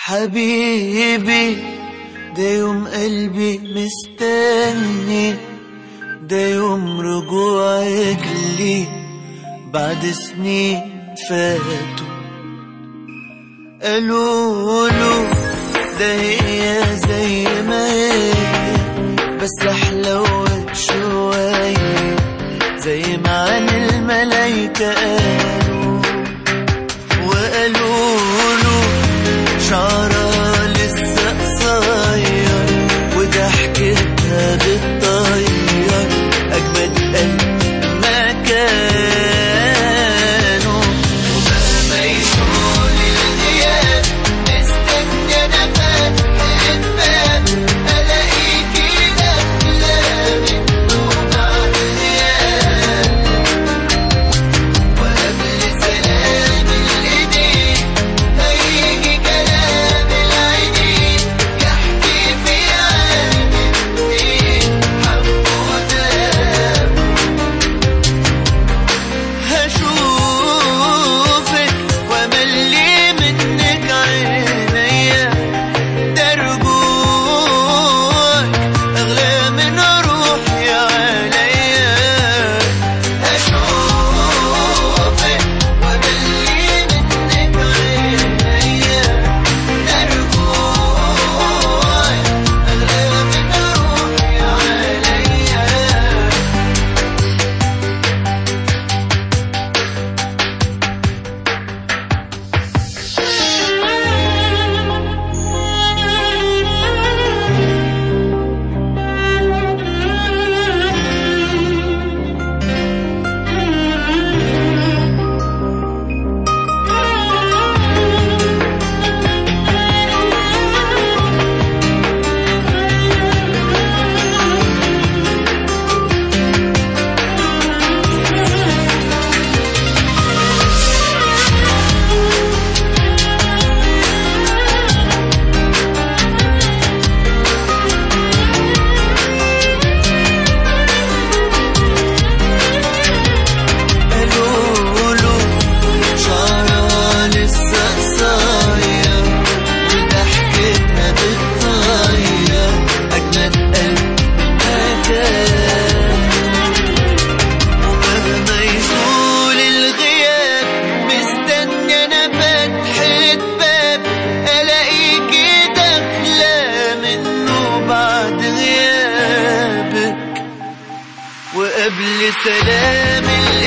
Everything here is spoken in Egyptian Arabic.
حبيبي ده يوم قلبي مستني ده يوم رجوعك لي بعد سنين فاتوا قالوا له ده هي زي ما هي بس حلوت شوية زي ما عن الملايكة قالوا وقالوا له شعرها لسه قصير وضحكتها بتطير أجمد قلب ما كانوا ومهما يطول الغياب استنى أنا فتح الباب ألاقيكي داخلة منه بعد غياب وقبل سلام الإيدين هيجي كلام العينين يحكي في عالم اتنين حبوا وتاب هشوفك واملي منك عينيا ده رجوعك اغلى من روحي عليا هشوفك واملي منك عينيا ده رجوعك اغلى من روحي عليا قالوا له شعرها لسه قصير وضحكتها بتطير أجمل قلب ما كان ومهما يطول الغياب مستني أنا فتحة باب ألاقيكي داخلة منه بعد غيابك وقبل سلام